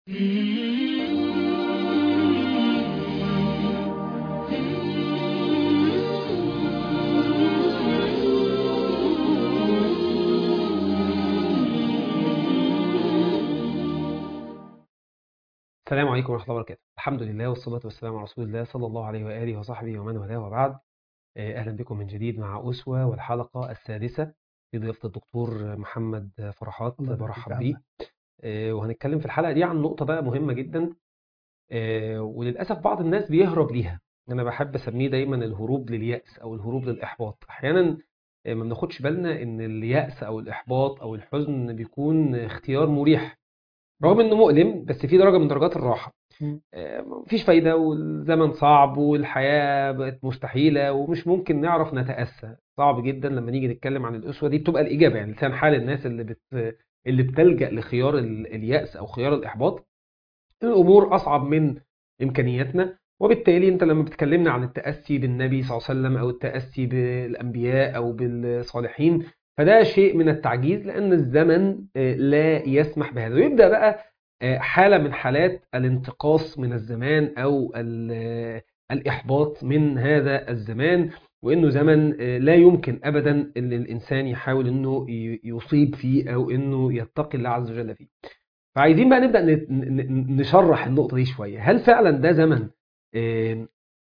السلام عليكم ورحمة الله وبركاته الحمد لله والصلاة والسلام على رسول الله صلى الله عليه وآله وصحبه ومن والاه وبعد آه، أهلا بكم من جديد مع أسوة والحلقة السادسة في ضيافة الدكتور محمد فرحات الله يبارك برحب فيك بيه عم. آه، وهنتكلم في الحلقة دي عن نقطة بقى مهمة جدا آه، وللأسف بعض الناس بيهرب ليها أنا بحب أسميه دايما الهروب لليأس أو الهروب للإحباط أحيانا آه، ما بناخدش بالنا إن اليأس أو الإحباط أو الحزن بيكون اختيار مريح رغم إنه مؤلم بس في درجة من درجات الراحة مم. آه، مفيش فايدة والزمن صعب والحياة بقت مستحيلة ومش ممكن نعرف نتأسى صعب جدا لما نيجي نتكلم عن الأسوة دي بتبقى الإجابة يعني لسان حال الناس اللي بت اللي بتلجأ لخيار ال- اليأس أو خيار الإحباط الأمور أصعب من إمكانياتنا وبالتالي أنت لما بتكلمنا عن التأسي بالنبي صلى الله عليه وسلم أو التأسي بالأنبياء أو بالصالحين فده شيء من التعجيز لأن الزمن آه، لا يسمح بهذا ويبدأ بقى آه، حالة من حالات الانتقاص من الزمان أو ال- آه، الإحباط من هذا الزمان وإنه زمن آه، لا يمكن أبدا أن الإنسان يحاول إنه ي- يصيب فيه أو إنه يتقي الله عز وجل فيه فعايزين بقى نبدأ ن- ن- نشرح النقطة دي شوية هل فعلا ده زمن آه،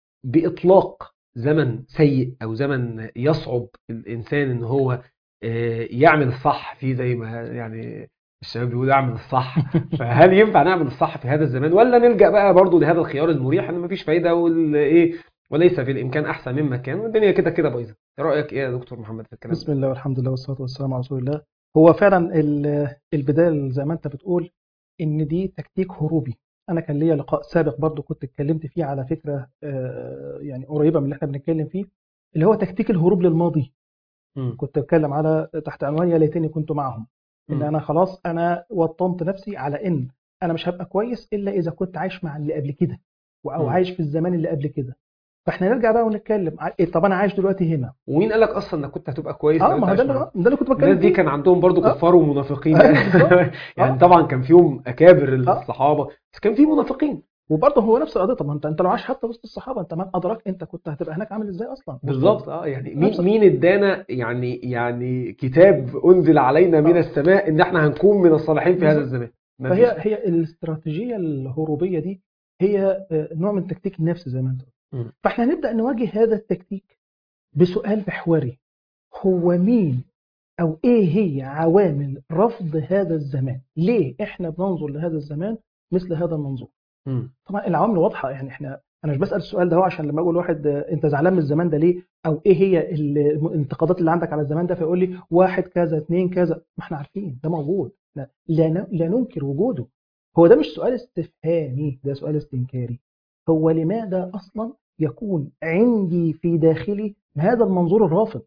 بإطلاق زمن سيء أو زمن يصعب الإنسان إن هو آه، يعمل الصح فيه زي ما يعني الشباب بيقولوا اعمل الصح فهل ينفع نعمل الصح في هذا الزمان ولا نلجأ بقى برضو لهذا الخيار المريح ان مفيش فايدة والايه وليس في الامكان احسن مما كان والدنيا كده كده بايظه ايه رايك ايه يا دكتور محمد في الكلام بسم ده الله والحمد لله والصلاة والسلام على رسول الله هو فعلا ال- البداية زي ما انت بتقول ان دي تكتيك هروبي انا كان ليا لقاء سابق برضو كنت اتكلمت فيه على فكرة آه، يعني قريبة من اللي احنا بنتكلم فيه اللي هو تكتيك الهروب للماضي مم. كنت بتكلم على تحت عنوان يا ليتني كنت معهم ان مم. انا خلاص انا وطنت نفسي على ان انا مش هبقى كويس الا اذا كنت عايش مع اللي قبل كده او مم. عايش في الزمان اللي قبل كده فاحنا نرجع بقى ونتكلم ع- إيه، طب انا عايش دلوقتي هنا ومين قال لك اصلا انك كنت هتبقى كويس اه لو انت ما هو عايش ده اللي معاهم ده اللي كنت بتكلم الناس دي فيه كان عندهم برضو آه. كفار ومنافقين أيوة بالظبط. يعني آه. طبعا كان فيهم اكابر آه. الصحابه بس كان في منافقين وبرضه هو نفس القضيه طب ما انت انت لو عايش حتى وسط الصحابه انت من ادراك انت كنت هتبقى هناك عامل ازاي اصلا بالظبط اه يعني نفس- مين مين ادانا يعني يعني كتاب انزل علينا من آه. السماء ان احنا هنكون من الصالحين في هذا بالظبط. الزمان فهي مفيش. هي الاستراتيجيه الهروبيه دي هي آه، نوع من تكتيك النفس زي ما انت قلت مم. فاحنا هنبدا نواجه هذا التكتيك بسؤال محوري هو مين او ايه هي عوامل رفض هذا الزمان ليه احنا بننظر لهذا الزمان مثل هذا المنظور مم. طبعا العوامل واضحه يعني احنا انا مش بسال السؤال ده هو عشان لما اقول واحد آه، انت زعلان من الزمان ده ليه او ايه هي ال- الانتقادات اللي عندك على الزمان ده فيقول لي واحد كذا اثنين كذا ما احنا عارفين ده موجود لا لا, ن- لا ننكر وجوده هو ده مش سؤال استفهامي ده سؤال استنكاري هو لماذا اصلا يكون عندي في داخلي هذا المنظور الرافض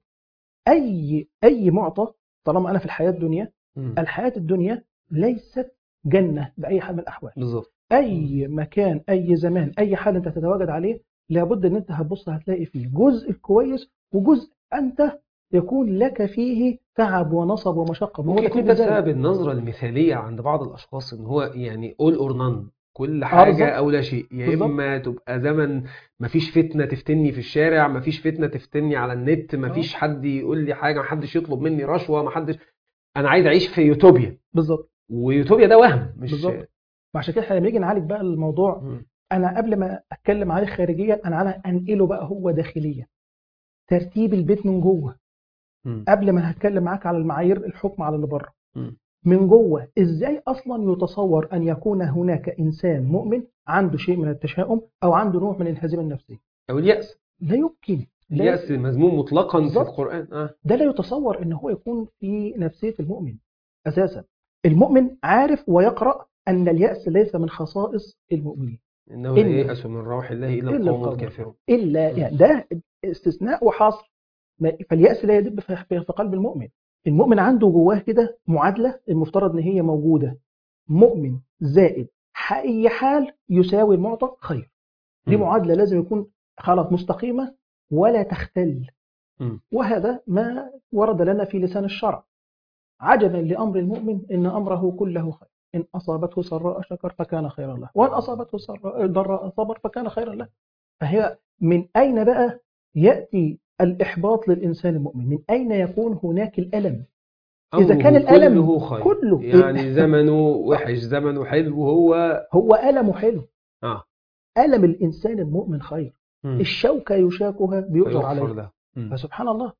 اي اي معطى طالما انا في الحياه الدنيا مم. الحياه الدنيا ليست جنه باي حال من الاحوال بالظبط اي مكان اي زمان اي حال انت تتواجد عليه لابد ان انت هتبص هتلاقي فيه جزء كويس وجزء انت يكون لك فيه تعب ونصب ومشقه ما هو ممكن ده يكون كل ده ذلك. بسبب النظرة المثالية عند بعض الأشخاص إن هو يعني all or none كل آه، حاجة بالظبط. أو لا شيء يا بالظبط. إما تبقى زمن مفيش فتنة تفتني في الشارع مفيش فتنة تفتني على النت مفيش حد يقول لي حاجة محدش يطلب مني رشوة محدش أنا عايز أعيش في يوتوبيا بالظبط ويوتوبيا ده وهم مش بالظبط. وعشان كده احنا لما نيجي نعالج بقى الموضوع مم. انا قبل ما اتكلم عليه خارجيا انا على انقله بقى هو داخليا ترتيب البيت من جوه مم. قبل ما هتكلم معاك على المعايير الحكم على اللي بره مم. من جوه ازاي اصلا يتصور ان يكون هناك انسان مؤمن عنده شيء من التشاؤم او عنده نوع من الانهزام النفسي أو اليأس لا يمكن لا اليأس مذموم مطلقا في بالظبط. القرآن آه. ده لا يتصور ان هو يكون في نفسيه المؤمن اساسا المؤمن عارف ويقرا ان الياس ليس من خصائص المؤمنين إنه لا إن- ييأس من روح الله إلا إلا القوم القوم. الكافرون الا مم. يعني ده استثناء وحصر ما- فالياس لا يدب في في في قلب المؤمن المؤمن عنده جواه كده معادله المفترض ان هي موجوده مؤمن زائد اي حال يساوي المعطى خير دي مم. معادله لازم يكون خلاص مستقيمه ولا تختل مم. وهذا ما ورد لنا في لسان الشرع عجبا لامر المؤمن ان امره كله خير إن أصابته سراء شكر فكان خيرا له وإن أصابته سراء ضراء صبر فكان خيرا له فهي من أين بقى يأتي الإحباط للإنسان المؤمن من أين يكون هناك الألم إذا كان أمره الألم كله خير كله يعني زمنه وحش زمنه حلو وهو هو ألمه حلو اه ألم الإنسان المؤمن خير مم. الشوكة يشاكها بيؤجر فيغفر عليها له مم. فسبحان الله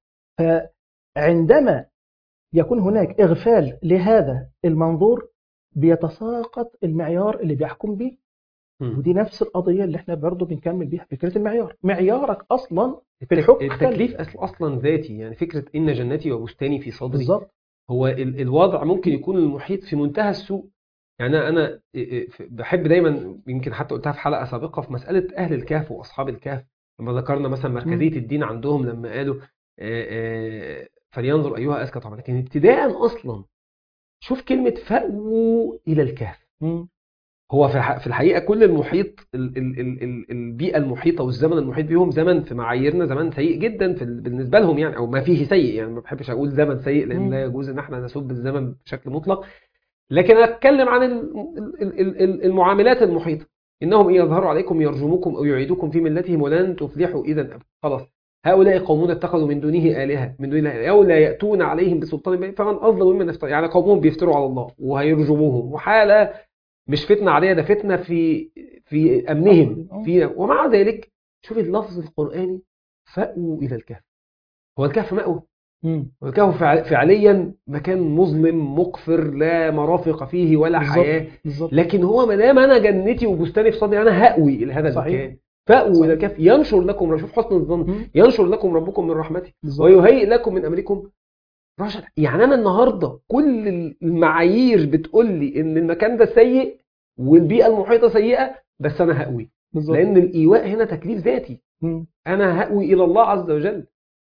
فعندما يكون هناك إغفال لهذا المنظور بيتساقط المعيار اللي بيحكم به مم. ودي نفس القضية اللي احنا برضو بنكمل بيها فكرة المعيار معيارك أصلا في الحكم التكليف أصل اصلا ذاتي يعني فكره ان جنتي وبستاني في صدري بالظبط هو ال- الوضع ممكن يكون المحيط في منتهى السوء يعني انا أنا بحب دايما يمكن حتى قلتها في حلقه سابقه في مساله اهل الكهف واصحاب الكهف لما ذكرنا مثلا مركزيه الدين عندهم لما قالوا آه، آه، فلينظر ايها ازكى طبعا لكن ابتداء اصلا شوف كلمه فاووا الى الكهف مم. هو في الح- في الحقيقه كل المحيط ال- ال- ال- ال- البيئه المحيطه والزمن المحيط بيهم زمن في معاييرنا زمن سيء جدا في ال- بالنسبه لهم يعني او ما فيه سيء يعني ما بحبش اقول زمن سيء لان مم. لا يجوز ان احنا نسب الزمن بشكل مطلق لكن انا اتكلم عن ال- ال- ال- ال- المعاملات المحيطه انهم ان يظهروا عليكم يرجموكم او يعيدوكم في ملتهم ولن تفلحوا اذا أبدا خلاص هؤلاء قومون اتخذوا من دونه آلهة من دون الله أو لا يأتون عليهم بسلطان بين فمن أظلم ممن افترى يعني قومهم بيفتروا على الله وهيرجموهم وحالة مش فتنة عادية ده فتنة في في أمنهم في ومع ذلك شوف اللفظ القرآني فأووا إلى الكهف هو الكهف مأوى مم. والكهف فع- فعليا مكان مظلم مقفر لا مرافق فيه ولا بالظبط. حياة بالظبط لكن هو ما دام انا جنتي وبستاني في صدري انا هأوي الى هذا صحيح. المكان فأووا صحيح. الى الكهف ينشر لكم شوف حسن الظن مم. ينشر لكم ربكم من رحمته بالظبط ويهيئ لكم من امركم رشدا يعني انا النهارده كل المعايير بتقول لي ان المكان ده سيء والبيئه المحيطه سيئه بس انا هأوي بالظبط لان الايواء هنا تكليف ذاتي مم. انا هأوي الى الله عز وجل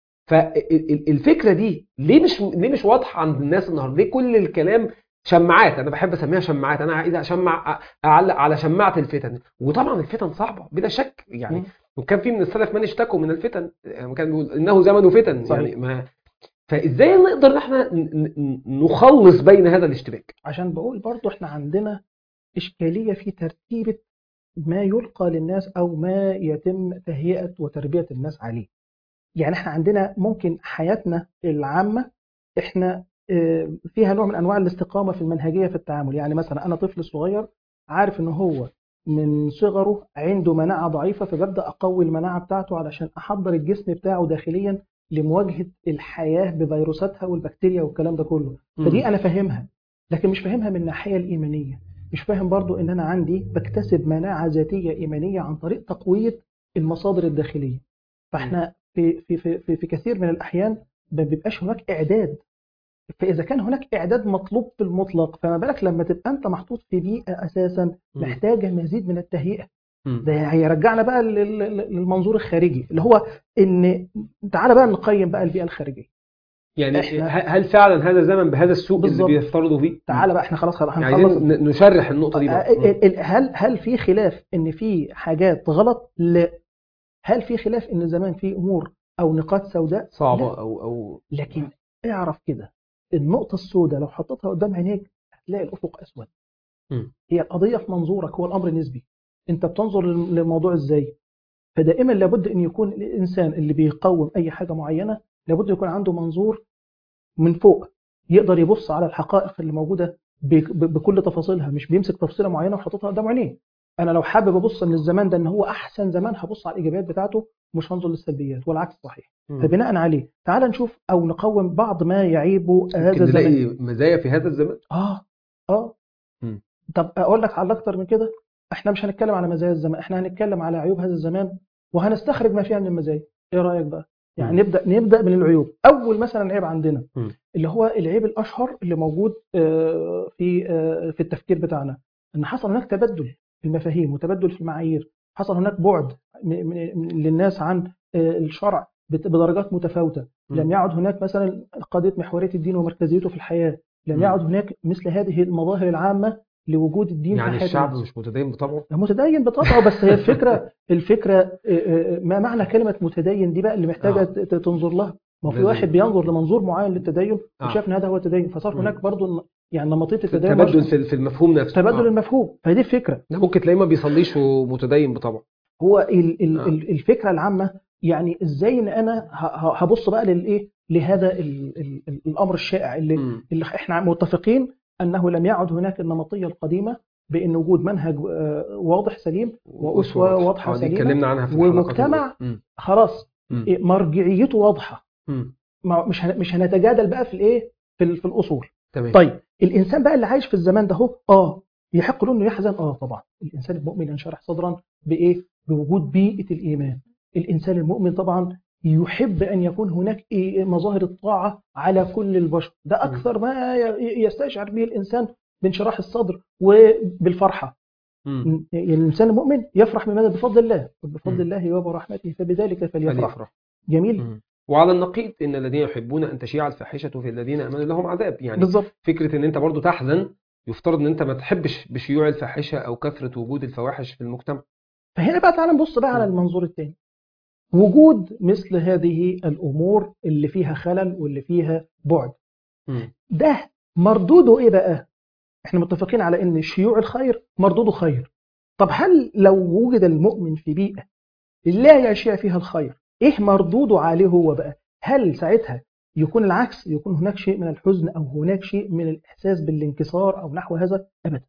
فالفكره دي ليه مش ليه مش واضحه عند الناس النهارده ليه كل الكلام شماعات انا بحب اسميها شماعات انا عايز اشمع اعلق على شماعه الفتن وطبعا الفتن صعبه بلا شك يعني مم. وكان في من السلف من اشتكوا من الفتن يعني كان بيقول انه زمن فتن صحيح. يعني ما فازاي نقدر ان احنا ن- ن- نخلص بين هذا الاشتباك عشان بقول برضو احنا عندنا إشكالية في ترتيب ما يلقى للناس أو ما يتم تهيئة وتربية الناس عليه يعني احنا عندنا ممكن حياتنا العامة احنا اه، فيها نوع من أنواع الاستقامة في المنهجية في التعامل يعني مثلا أنا طفل صغير عارف إن هو من صغره عنده مناعة ضعيفة فببدأ أقوي المناعة بتاعته علشان أحضر الجسم بتاعه داخليا لمواجهة الحياة بفيروساتها والبكتيريا والكلام ده كله فدي انا فاهمها لكن مش فاهمها من الناحيه الايمانيه مش فاهم برضو ان انا عندي بكتسب مناعه ذاتيه ايمانيه عن طريق تقويه المصادر الداخليه فاحنا في في في في, في كثير من الاحيان ما بيبقاش هناك اعداد فاذا كان هناك اعداد مطلوب في المطلق فما بالك لما تبقى انت محطوط في بيئه اساسا مم. محتاجه مزيد من التهيئه مم. ده هيرجعنا بقى لل- لل- للمنظور الخارجي اللي هو ان تعالى بقى نقيم بقى البيئه الخارجيه يعني إحنا- ه- هل فعلا هذا الزمن بهذا السوء اللي بالظبط. بيفترضوا فيه تعالى بقى احنا خلاص خلاص يعني هنخلص عايزين ن- نشرح النقطه دي بقى مم. ال- ال- هل هل في خلاف ان في حاجات غلط؟ لا. هل في خلاف ان زمان في امور او نقاط سوداء؟ صعبه لا. او او لكن اعرف كده النقطة السوداء لو حطيتها قدام عينيك هتلاقي الافق اسود. مم. هي القضية في منظورك هو الامر نسبي. انت بتنظر لل- للموضوع ازاي؟ فدائما لابد ان يكون الانسان اللي بيقوم اي حاجة معينة لابد يكون عنده منظور من فوق يقدر يبص على الحقائق اللي موجودة ب- ب- بكل تفاصيلها مش بيمسك تفصيلة معينة وحاططها قدام عينيه انا لو حابب ابص من الزمان ده ان هو احسن زمان هبص على الايجابيات بتاعته مش هنظر للسلبيات والعكس صحيح مم. فبناء عليه تعال نشوف او نقوم بعض ما يعيب هذا ممكن الزمان نلاقي مزايا في هذا الزمان اه اه مم. طب اقول لك على اكتر من كده احنا مش هنتكلم على مزايا الزمان احنا هنتكلم على عيوب هذا الزمان وهنستخرج ما فيها من المزايا ايه رايك بقى يعني مم. نبدا نبدا من العيوب اول مثلا عيب عندنا مم. اللي هو العيب الاشهر اللي موجود آه، في آه، في التفكير بتاعنا ان حصل هناك تبدل في المفاهيم وتبدل في المعايير حصل هناك بعد م- م- للناس عن آه، الشرع بت- بدرجات متفاوته مم. لم يعد هناك مثلا قضيه محوريه الدين ومركزيته في الحياه لم مم. يعد هناك مثل هذه المظاهر العامه لوجود الدين في يعني حياه الشعب الناس. مش متدين بطبعه متدين بطبعه بس هي الفكره الفكره آه، آه، ما معنى كلمه متدين دي بقى اللي محتاجه آه. ت- ت- تنظر لها ما هو في لازم. واحد بينظر لمنظور معين للتدين آه. وشاف ان هذا هو التدين فصار مم. هناك برضو يعني نمطيه في التدين التبدل مش- في في المفهوم نفسه تبادل آه. المفهوم فدي الفكره ده ممكن تلاقيه ما بيصليش ومتدين بطبعه هو ال ال آه. ال الفكره العامه يعني ازاي ان انا ه- ه- هبص بقى للايه لهذا ال ال ال الامر الشائع اللي, مم. اللي احنا متفقين انه لم يعد هناك النمطيه القديمه بان وجود منهج آه، واضح سليم وأسوة واضحة آه، دي سليمة اتكلمنا عنها في الحلقات ومجتمع الأولى. مم. خلاص مم. إيه، مرجعيته واضحه مم. ما- مش هن- مش هنتجادل بقى في الايه في ال- في الاصول تمام طيب الانسان بقى اللي عايش في الزمان ده هو اه يحق له انه يحزن اه طبعا الانسان المؤمن ينشرح صدرا بايه بوجود بيئه الايمان الانسان المؤمن طبعا يحب ان يكون هناك إيه مظاهر الطاعه على كل البشر ده اكثر ما ي- يستشعر به الانسان بانشراح الصدر وبالفرحه مم. الانسان المؤمن يفرح بماذا بفضل الله مم. بفضل الله وبرحمته فبذلك فليفرح فليفرح جميل مم. وعلى النقيض ان الذين يحبون ان تشيع الفاحشه في الذين امنوا لهم عذاب يعني بالظبط فكره ان انت برضو تحزن يفترض ان انت ما تحبش بشيوع الفاحشه او كثره وجود الفواحش في المجتمع فهنا بقى تعالى نبص بقى على مم. المنظور الثاني وجود مثل هذه الامور اللي فيها خلل واللي فيها بعد مم. ده مردوده ايه بقى احنا متفقين على ان شيوع الخير مردوده خير طب هل لو وجد المؤمن في بيئه لا يشيع فيها الخير ايه مردوده عليه هو بقى هل ساعتها يكون العكس يكون هناك شيء من الحزن او هناك شيء من الاحساس بالانكسار او نحو هذا ابدا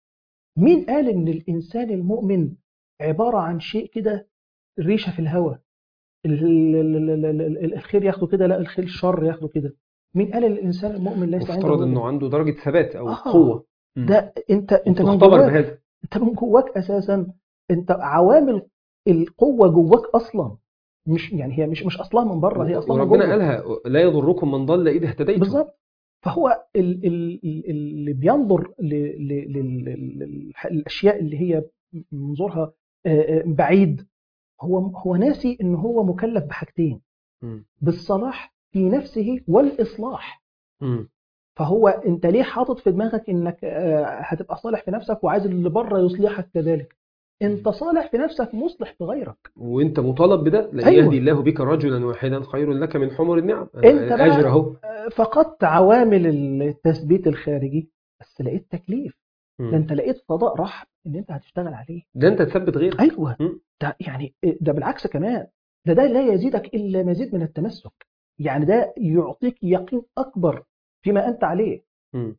مين قال ان الانسان المؤمن عباره عن شيء كده ريشه في الهواء ال- ال- ال- ال- ال- ال- الخير ياخده كده لا الخير الشر ياخده كده مين قال ان الانسان المؤمن ليس عنده مفترض هذا؟ انه عنده درجه ثبات او آه. قوه مم. ده انت انت من تختبر جواك بهذا انت من جواك اساسا انت عوامل القوه جواك اصلا مش يعني هي مش مش اصلها من بره هي اصلها من وربنا جوه. قالها لا يضركم من ضل اذا اهتديتم بالظبط فهو ال- ال- ال- اللي بينظر ل- ل- لل- لل- للاشياء اللي هي منظورها آه، آه، بعيد هو هو ناسي ان هو مكلف بحاجتين مم. بالصلاح في نفسه والاصلاح مم. فهو انت ليه حاطط في دماغك انك آه، هتبقى صالح في نفسك وعايز اللي بره يصلحك كذلك انت صالح في نفسك مصلح في غيرك وانت مطالب بده لان أيوة. يهدي الله بك رجلا واحدا خير لك من حمر النعم انت بقى- اجر اهو آه، فقدت عوامل التثبيت الخارجي بس لقيت تكليف ده مم. انت لقيت فضاء رحب ان انت هتشتغل عليه ده انت تثبت غيرك ايوه مم. ده يعني ده بالعكس كمان ده ده لا يزيدك الا مزيد من التمسك يعني ده يعطيك يقين اكبر فيما انت عليه مم.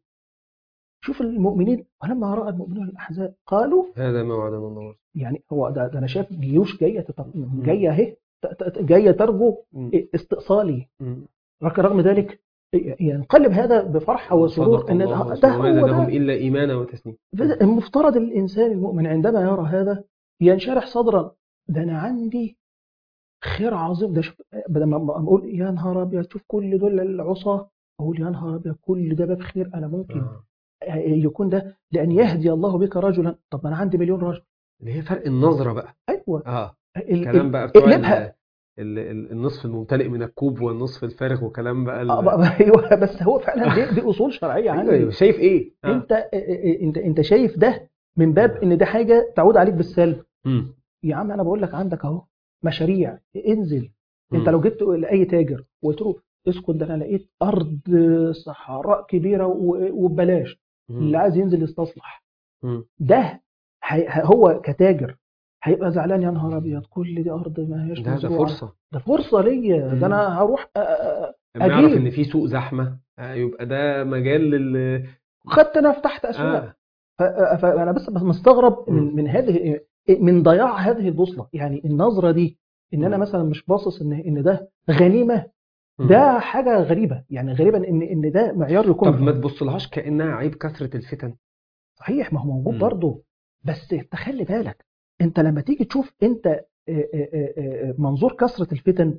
شوف المؤمنين ولما راى المؤمنون الاحزاب قالوا هذا ما وعدنا الله يعني هو ده, ده انا شايف جيوش جايه تط- جايه اهي ت- ت- جايه ترجو مم. استئصالي مم. لكن رغم ذلك ينقلب هذا بفرحه وسرور صدق ان الله ده, ورسوله ده وما هو زادهم ده الا ايمانا وتسليما المفترض الانسان المؤمن عندما يرى هذا ينشرح صدرا ده انا عندي خير عظيم ده شوف بدل ما ما اقول يا نهار ابيض شوف كل دول العصاه اقول يا نهار ابيض كل ده باب خير انا ممكن آه. يكون ده لان يهدي الله بك رجلا طب ما انا عندي مليون رجل اللي هي فرق النظره بقى ايوه اه ال- كلام ال- بقى بتوع ال- اقلبها ال- ال- النصف الممتلئ من الكوب والنصف الفارغ وكلام بقى ال- آه، بقى- ايوه بس هو فعلا دي, دي اصول شرعيه أيوة، عندي أيوة، شايف ايه آه. انت انت انت شايف ده من باب ان ده حاجه تعود عليك بالسلب مم. يا عم انا بقول لك عندك اهو مشاريع انزل انت مم. لو جبت لاي تاجر وقلت له اسكت ده انا لقيت ارض صحراء كبيره و- وببلاش مم. اللي عايز ينزل يستصلح مم. ده هي هو كتاجر هيبقى زعلان يا نهار ابيض كل دي ارض ما هياش ده ده مزروعة. فرصه ده فرصه ليا مم. ده انا هروح أ- أ- أ- لما يعرف أجيب. ان في سوق زحمه آه، يبقى ده مجال لل خدت انا فتحت اسواق آه. ف- فانا بس بس مستغرب من, مم. من هذه من ضياع هذه البوصله يعني النظره دي ان انا مم. مثلا مش باصص ان ان ده غنيمه مم. ده حاجه غريبه يعني غريبه ان ان ده معيار يكون طب ما تبصلهاش كانها عيب كثره الفتن صحيح ما هو موجود مم. برضه بس تخلي بالك انت لما تيجي تشوف انت آه، آه، آه، آه، منظور كثره الفتن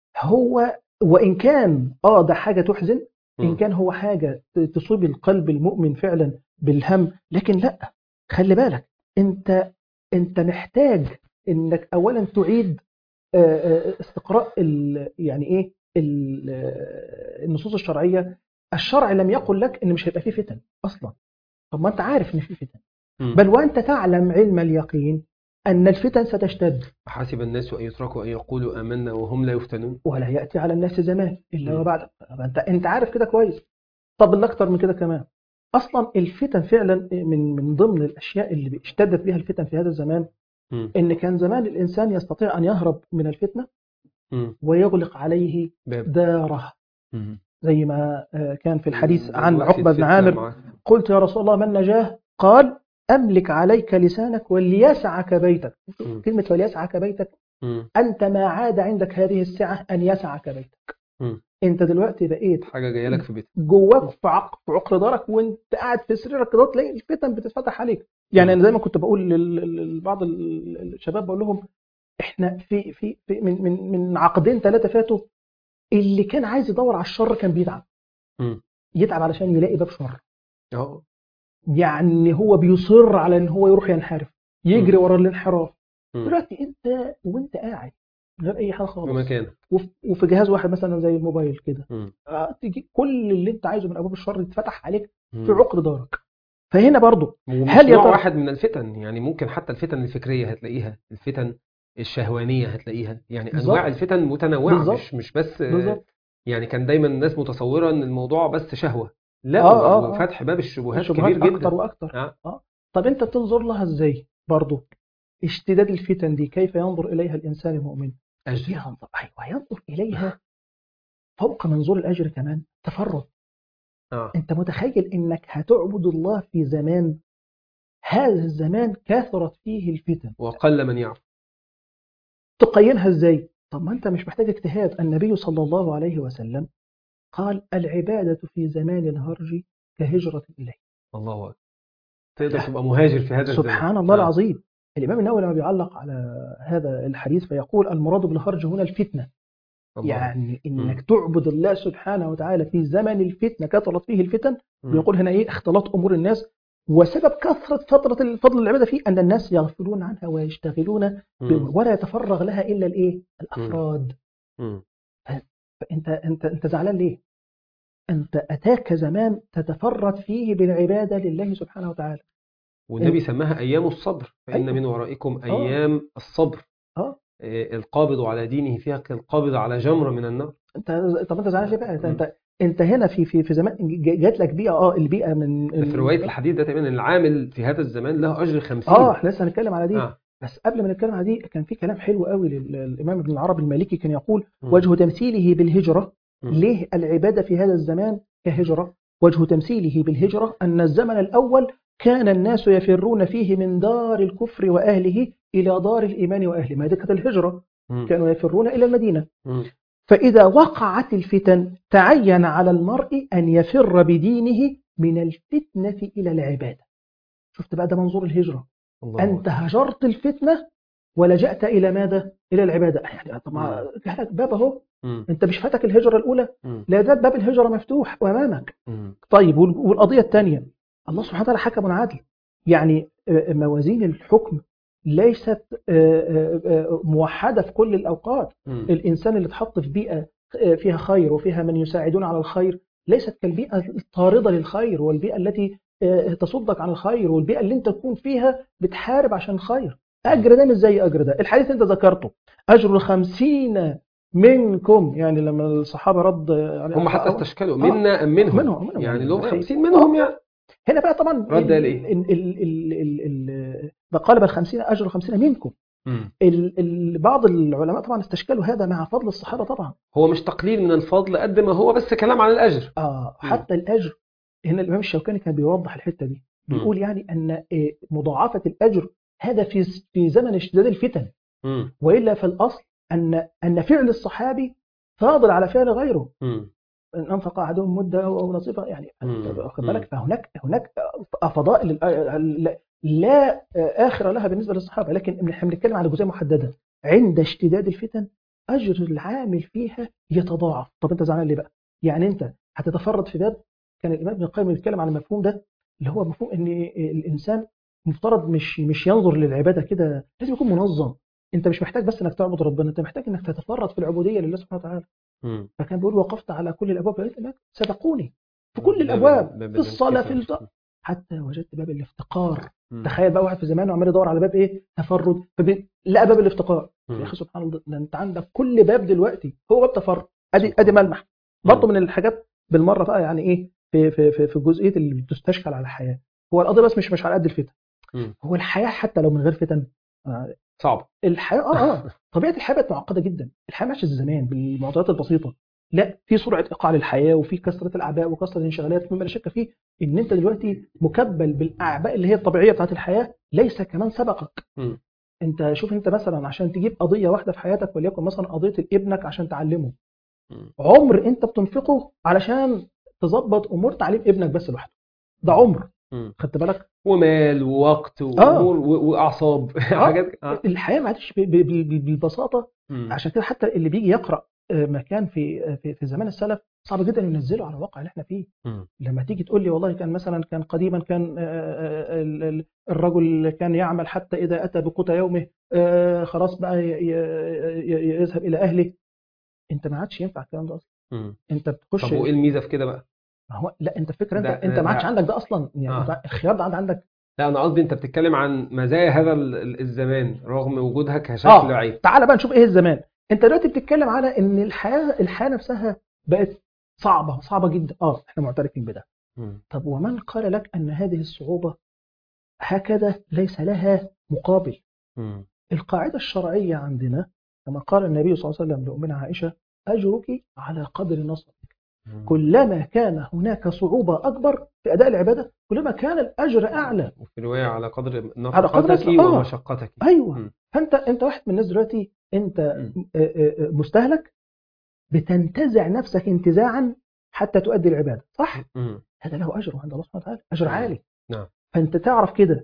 هو وان كان اه ده حاجه تحزن ان مم. كان هو حاجه ت- تصيب القلب المؤمن فعلا بالهم لكن لا خلي بالك انت انت محتاج انك اولا تعيد آه، آه، استقراء ال- يعني ايه ال- آه، النصوص الشرعيه الشرع لم يقل لك ان مش هيبقى فيه فتن اصلا طب ما انت عارف ان في فتن مم. بل وانت تعلم علم اليقين ان الفتن ستشتد حسب الناس ان يتركوا ان يقولوا امنا وهم لا يفتنون ولا ياتي على الناس زمان الا مم. وبعد انت انت عارف كده كويس طب اللي اكتر من كده كمان اصلا الفتن فعلا من من ضمن الاشياء اللي اشتدت بها الفتن في هذا الزمان مم. ان كان زمان الانسان يستطيع ان يهرب من الفتنه مم. ويغلق عليه باب داره مم. زي ما آه، كان في الحديث عن دلوقتي عقبه بن الفتنة عامر مع- قلت يا رسول الله ما النجاه قال املك عليك لسانك وليسعك بيتك مم. كلمه وليسعك بيتك مم. انت ما عاد عندك هذه السعه ان يسعك بيتك مم. انت دلوقتي بقيت حاجة جاية لك في بيتك جواك في عق في عقر دارك وانت قاعد في سريرك كده تلاقي الفتن بتتفتح عليك يعني انا دايما كنت بقول لل- لل- لبعض ال- الشباب بقول لهم احنا في في, في من من من عقدين ثلاثه فاتوا اللي كان عايز يدور على الشر كان بيتعب مم. يتعب علشان يلاقي باب شر اه يعني هو بيصر على ان هو يروح ينحرف يجري مم. ورا الانحراف مم. دلوقتي انت وانت قاعد من غير اي حاجه في خالص مكانك وفي, وفي جهاز واحد مثلا زي الموبايل كده مم. آه، تيجي كل اللي انت عايزه من ابواب الشر يتفتح عليك مم. في عقر دارك فهنا برضو ومش هل يا نوع ترى- واحد من الفتن يعني ممكن حتى الفتن الفكرية هتلاقيها الفتن الشهوانية هتلاقيها يعني بالظبط. أنواع الفتن متنوعة بالظبط. مش مش بس بالظبط يعني كان دايما الناس متصورة إن الموضوع بس شهوة لا آه، آه، آه. وفتح باب الشبهات الشبهات كبير اكتر جدا واكتر آه. اه طب انت تنظر لها ازاي برضو اشتداد الفتن دي كيف ينظر اليها الانسان المؤمن أجل ينظر ايوه ينظر اليها فوق منظور الاجر كمان تفرد آه. انت متخيل انك هتعبد الله في زمان هذا الزمان كثرت فيه الفتن وقل من يعرف تقيمها ازاي طب ما انت مش محتاج اجتهاد النبي صلى الله عليه وسلم قال العبادة في زمان الهرج كهجرة إليه الله أكبر تقدر تبقى مهاجر في هذا الزمان سبحان الله آه. العظيم الإمام النووي لما بيعلق على هذا الحديث فيقول المراد بالهرج هنا الفتنة الله. يعني إنك مم. تعبد الله سبحانه وتعالى في زمن الفتنة كثرت فيه الفتن مم. بيقول هنا إيه اختلاط أمور الناس وسبب كثرة فترة الفضل العبادة فيه أن الناس يغفلون عنها ويشتغلون مم. ولا يتفرغ لها إلا الإيه الأفراد مم. فانت انت انت زعلان ليه؟ انت اتاك زمان تتفرد فيه بالعباده لله سبحانه وتعالى. والنبي سماها أيام الصبر فإن أيوة. من ورائكم أيام الصبر اه آه، القابض على دينه فيها كالقابض على جمرة من النار انت طب انت زعلان ليه بقى؟ انت مم. انت, انت هنا في في في زمان ج- جات لك بيئه اه البيئه من ده في رواية الحديث ده تقريبا العامل في هذا الزمان له أجر خمسين اه احنا لسه هنتكلم على دي آه. بس قبل ما نتكلم على دي كان في كلام حلو قوي لل- للامام ابن العربي المالكي كان يقول مم. وجه تمثيله بالهجره مم. ليه العباده في هذا الزمان كهجره؟ وجه تمثيله بالهجره ان الزمن الاول كان الناس يفرون فيه من دار الكفر واهله الى دار الايمان واهله، ما دي كانت الهجره، مم. كانوا يفرون الى المدينه، مم. فاذا وقعت الفتن تعين على المرء ان يفر بدينه من الفتنه الى العباده. شفت بقى ده منظور الهجره، الله انت هجرت الفتنه ولجأت الى ماذا؟ الى العباده، يعني طبعا جالك باب اهو، مم. انت مش فاتك الهجره الاولى؟ مم. لا زال باب الهجره مفتوح امامك. مم. طيب وال- والقضية الثانية الله سبحانه وتعالى حكم عادل يعني آه، موازين الحكم ليست آه، آه، آه، موحدة في كل الأوقات مم. الإنسان اللي اتحط في بيئة آه، فيها خير وفيها من يساعدون على الخير ليست كالبيئة الطاردة للخير والبيئة التي آه، تصدك عن الخير والبيئة اللي انت تكون فيها بتحارب عشان الخير أجر ده مش زي أجر ده الحديث انت ذكرته أجر الخمسين منكم يعني لما الصحابة رد عليه- هم حتى استشكلوا منا أم منهم منهم منهم يعني لهم يعني خمسين منهم يعني هنا بقى طبعا رد قال إيه؟ ال- ال- ال- ال- ال- بقالب الخمسين أجر خمسين منكم مم. ال- ال- بعض العلماء طبعا استشكلوا هذا مع فضل الصحابة طبعا هو مش تقليل من الفضل قد ما هو بس كلام عن الأجر آه مم. حتى الأجر هنا الإمام الشوكاني كان بيوضح الحتة دي بيقول يعني أن آه، مضاعفة الأجر هذا في في زمن اشتداد الفتن مم. وإلا في الأصل أن أن فعل الصحابي فاضل على فعل غيره مم. ان انفق احدهم مده او نصيفه يعني مم. أنت واخد مم. بالك فهناك هناك فضائل ال- لا اخر لها بالنسبه للصحابه لكن احنا بنتكلم على جزئيه محدده عند اشتداد الفتن اجر العامل فيها يتضاعف طب انت زعلان ليه بقى؟ يعني انت هتتفرد في باب كان الامام ابن القيم بيتكلم عن المفهوم ده اللي هو مفهوم ان الانسان مفترض مش مش ينظر للعباده كده لازم يكون منظم انت مش محتاج بس انك تعبد ربنا انت محتاج انك تتفرد في العبوديه لله سبحانه وتعالى مم. فكان بيقول وقفت على كل الابواب فلقيت هناك سبقوني في كل باب- الابواب باب في الصلاه في الانكسار. الف... حتى وجدت باب الافتقار مم. تخيل بقى واحد في زمانه عمال يدور على باب ايه تفرد فبي... لقى باب الافتقار مم. يا اخي سبحان الله ده انت عندك كل باب دلوقتي هو باب تفرد ادي ادي ملمح برضه من الحاجات بالمره بقى يعني ايه في في في, في جزئيه اللي بتستشكل على الحياه هو القضيه بس مش مش على قد الفتن مم. هو الحياه حتى لو من غير فتن آه، صعب الحياه اه اه طبيعه الحياه بقت معقده جدا الحياه ماشيه زي زمان بالمعطيات البسيطه لا في سرعه ايقاع للحياه وفي كثره الاعباء وكثره الانشغالات مما لا شك فيه ان انت دلوقتي مكبل بالاعباء اللي هي الطبيعيه بتاعت الحياه ليس كمان سبقك مم. انت شوف انت مثلا عشان تجيب قضيه واحده في حياتك وليكن مثلا قضيه ابنك عشان تعلمه مم. عمر انت بتنفقه علشان تظبط امور تعليم ابنك بس لوحده ده عمر مم. خدت بالك ومال ووقت وامور و- واعصاب حاجات آه. الحياه ما عادش ب- ب- ب- بالبساطه مم. عشان كده حتى اللي بيجي يقرا آه، مكان في آه، في في زمان السلف صعب جدا ينزله على الواقع اللي احنا فيه مم. لما تيجي تقول لي والله كان مثلا كان قديما كان آه، آه، ال- ال- الرجل كان يعمل حتى اذا اتى بقوت يومه آه، خلاص بقى ي- ي- ي- يذهب الى اهله انت ما عادش ينفع الكلام ده اصلا مم. انت بتخش طب وايه الميزه في كده بقى؟ ما هو لا انت فكره انت ده- انت ده- ما عادش ده- عندك ده اصلا يعني آه. أنت الخيار ده عاد عندك لا انا قصدي انت بتتكلم عن مزايا هذا ال- ال- الزمان رغم وجودها كشكل آه. عيب تعال بقى نشوف ايه الزمان انت دلوقتي بتتكلم على ان الحياه الحياه نفسها بقت صعبه صعبه جدا اه احنا معترفين بده مم. طب ومن قال لك ان هذه الصعوبه هكذا ليس لها مقابل مم. القاعده الشرعيه عندنا كما قال النبي صلى الله عليه وسلم لأمنا عائشه اجرك على قدر نصرك مم. كلما كان هناك صعوبه اكبر في اداء العباده كلما كان الاجر اعلى وفي روايه على قدر على قدر نفقتك آه. ومشقتك ايوه مم. فانت انت واحد من الناس دلوقتي انت مم. آه، آه، آه، مستهلك بتنتزع نفسك انتزاعا حتى تؤدي العباده صح مم. هذا له اجر عند الله سبحانه وتعالى اجر نعم. عالي نعم. فانت تعرف كده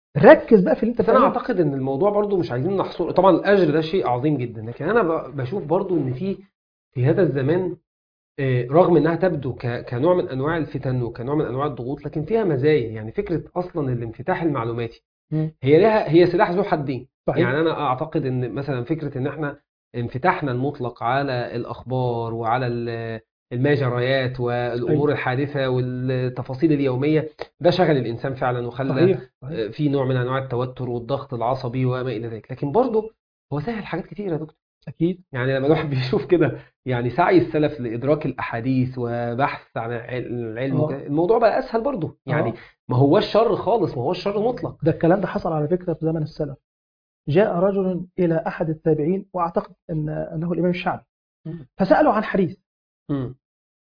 ركز بقى في اللي انت بس انا بتعمله اعتقد ان الموضوع برضو مش عايزين نحصر طبعا الاجر ده شيء عظيم جدا لكن انا ب- بشوف برضو ان في في هذا الزمان آه، رغم انها تبدو ك- كنوع من انواع الفتن وكنوع من انواع الضغوط لكن فيها مزايا يعني فكره اصلا الانفتاح المعلوماتي مم. هي لها هي سلاح ذو حدين صحيح يعني انا اعتقد ان مثلا فكره ان احنا انفتاحنا المطلق على الاخبار وعلى ال- المجريات والامور الحادثه والتفاصيل اليوميه ده شغل الانسان فعلا وخلى صحيح صحيح في نوع من انواع التوتر والضغط العصبي وما الى ذلك لكن برضه هو سهل حاجات كتير يا دكتور اكيد يعني لما الواحد بيشوف كده يعني سعي السلف لادراك الاحاديث وبحث عن العلم آه. وكده، الموضوع بقى اسهل برضه يعني آه. ما هوش شر خالص ما هوش شر مطلق ده الكلام ده حصل على فكره في زمن السلف جاء رجل الى احد التابعين واعتقد ان انه الامام الشعبي مم. فساله عن حديث مم.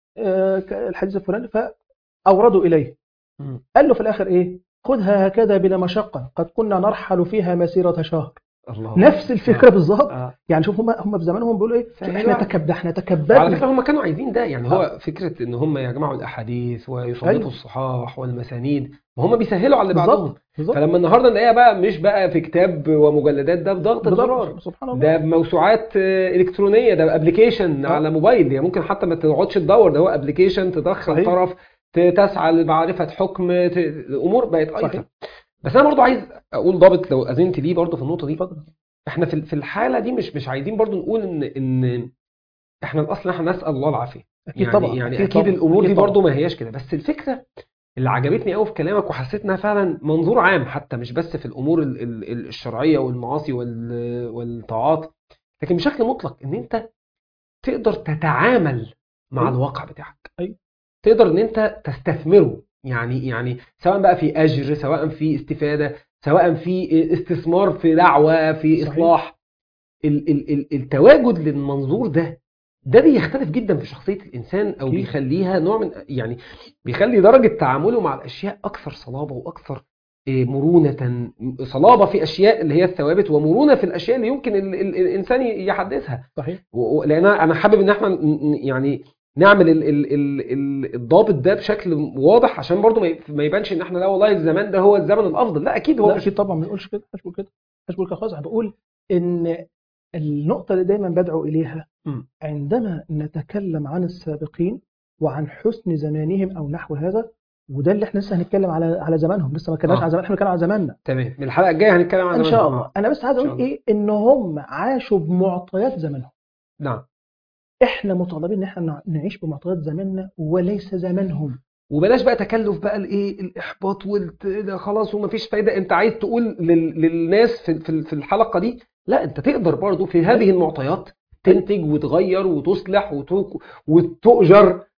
آه، ك- الحديث الفلاني فاوردوا اليه مم. قال له في الاخر ايه خذها هكذا بلا مشقه قد كنا نرحل فيها مسيره شهر الله نفس الفكره بالظبط آه. يعني شوف هم هم في زمانهم بيقولوا ايه شوف فهي احنا بقى- تكبد احنا على تكبدنا فكره هم كانوا عايزين ده يعني هو آه. فكره ان هم يجمعوا الاحاديث ويصنفوا أيوة. الصحاح والمسانيد ما هم بيسهلوا على اللي بعضهم بالظبط بالظبط فلما النهارده نلاقيها بقى مش بقى في كتاب ومجلدات ده بضغطه زرار بالظبط سبحان الله ده بموسوعات آه، الكترونيه ده ابلكيشن آه. على موبايل يعني ممكن حتى ما تقعدش تدور ده هو ابلكيشن تدخل صحيح. طرف ت- تسعى لمعرفه حكم ت- الامور بقت صحيح. ايسر بس انا برضو عايز اقول ضابط لو اذنت ليه برضو في النقطه دي اتفضل احنا في في الحاله دي مش مش عايزين برضو نقول ان ان احنا الاصل احنا نسال الله العافيه اكيد يعني طبعا يعني اكيد, طبعا. الامور أكيد دي طبعا. برضو ما هياش كده بس الفكره اللي عجبتني قوي في كلامك وحسيت انها فعلا منظور عام حتى مش بس في الامور ال- ال- ال- الشرعيه والمعاصي وال- والطاعات لكن بشكل مطلق ان انت تقدر تتعامل مع أيوة. الواقع بتاعك أيوة. تقدر ان انت تستثمره يعني يعني سواء بقى في اجر سواء في استفاده سواء في استثمار في دعوه في صحيح. اصلاح ال ال ال التواجد للمنظور ده ده بيختلف جدا في شخصيه الانسان او أكيد. بيخليها نوع من يعني بيخلي درجه تعامله مع الاشياء اكثر صلابه واكثر إيه، مرونه صلابه في اشياء اللي هي الثوابت ومرونه في الاشياء اللي يمكن ال ال الانسان يحدثها صحيح و- و- لان انا أنا حابب ان احنا ن- ن- يعني نعمل ال ال ال ال الضابط ده بشكل واضح عشان برضو ما ي- ما يبانش ان احنا لا والله الزمان ده هو الزمن الافضل لا اكيد هو لا مش اكيد طبعا ما بنقولش كده مش بقول كده مش بقول كده خالص أنا بقول ان النقطه اللي دايما بدعو اليها مم. عندما نتكلم عن السابقين وعن حسن زمانهم او نحو هذا وده اللي احنا لسه هنتكلم على على زمانهم لسه ما اتكلمناش آه. على زمان احنا بنتكلم على زماننا تمام من الحلقه الجايه هنتكلم عن ان زمان. شاء الله آه. انا بس عايز إن شاء اقول الله. ايه ان هم عاشوا بمعطيات زمانهم نعم احنا مطالبين ان احنا نعيش بمعطيات زماننا وليس زمانهم وبلاش بقى تكلف بقى الايه الاحباط والت... ده خلاص ومفيش فايده انت عايز تقول لل... للناس في في في الحلقه دي لا انت تقدر برضو في هذه المعطيات تنتج وتغير وتصلح وت... وتؤجر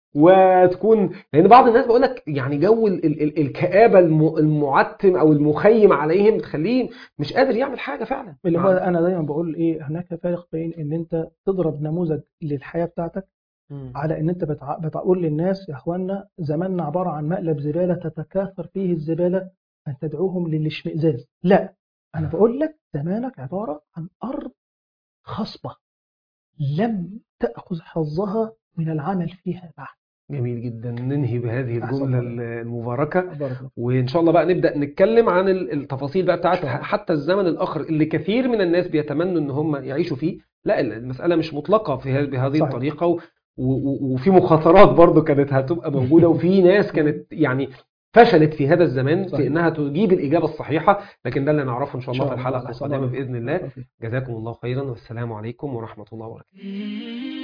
وتكون لان بعض الناس بقول لك يعني جو ال- ال- ال- الكآبة الم- المعتم او المخيم عليهم تخليه مش قادر يعمل حاجة فعلا اللي هو انا دايما بقول ايه هناك فارق بين ان انت تضرب نموذج للحياه بتاعتك مم. على ان انت بتع... بتقول للناس يا اخوانا زماننا عباره عن مقلب زباله تتكاثر فيه الزباله ان تدعوهم للاشمئزاز لا انا بقول لك زمانك عباره عن ارض خصبه لم تاخذ حظها من العمل فيها بعد جميل جدا ننهي بهذه أحسن الجملة الله. المباركة بارك الله وإن شاء الله بقى نبدأ نتكلم عن ال- التفاصيل بقى بتاعت حتى الزمن الآخر اللي كثير من الناس بيتمنوا إن هم يعيشوا فيه لا المسألة مش مطلقة في هذه بهذه صحيح. الطريقة و- و- وفي مخاطرات برضو كانت هتبقى موجودة وفي ناس كانت يعني فشلت في هذا الزمان في صحيح. إنها تجيب الإجابة الصحيحة لكن ده اللي نعرفه إن شاء الله في إن شاء الله. الحلقة صلى الله القادمة عليه بإذن الله وسلم. جزاكم الله خيرا والسلام عليكم ورحمة الله وبركاته